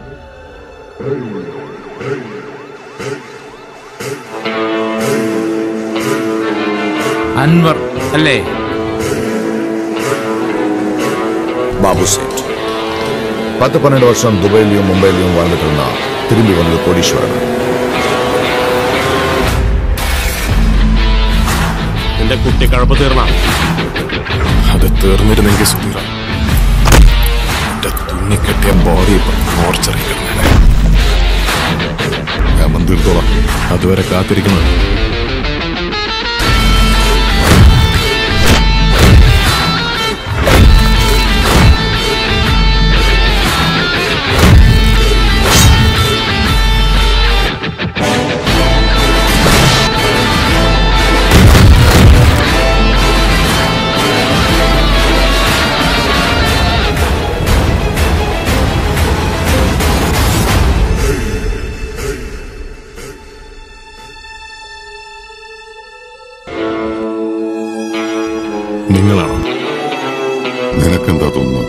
അൻവർ അല്ലേ ബാബു സേറ്റ് പത്ത് പന്ത്രണ്ട് വർഷം ദുബൈയിലും മുംബൈയിലും வாழ்ந்துட்டு திரும்பி വന്നത് കോടീശ്വരനാണ് നിന്റെ കുട്ടിക്കഴപ്പ് തീർന്ന അത് തീർന്നിരുന്നെങ്കിൽ സുധീറ എന്റെ തുന്നിക്കെട്ടിയ ബോഡി ഇപ്പൊ മോർച്ചറി ഞാൻ തീർത്തോളാം അതുവരെ കാത്തിരിക്കുന്നത് നിങ്ങളാണോ നിനക്കെന്താ തോന്നുന്നത്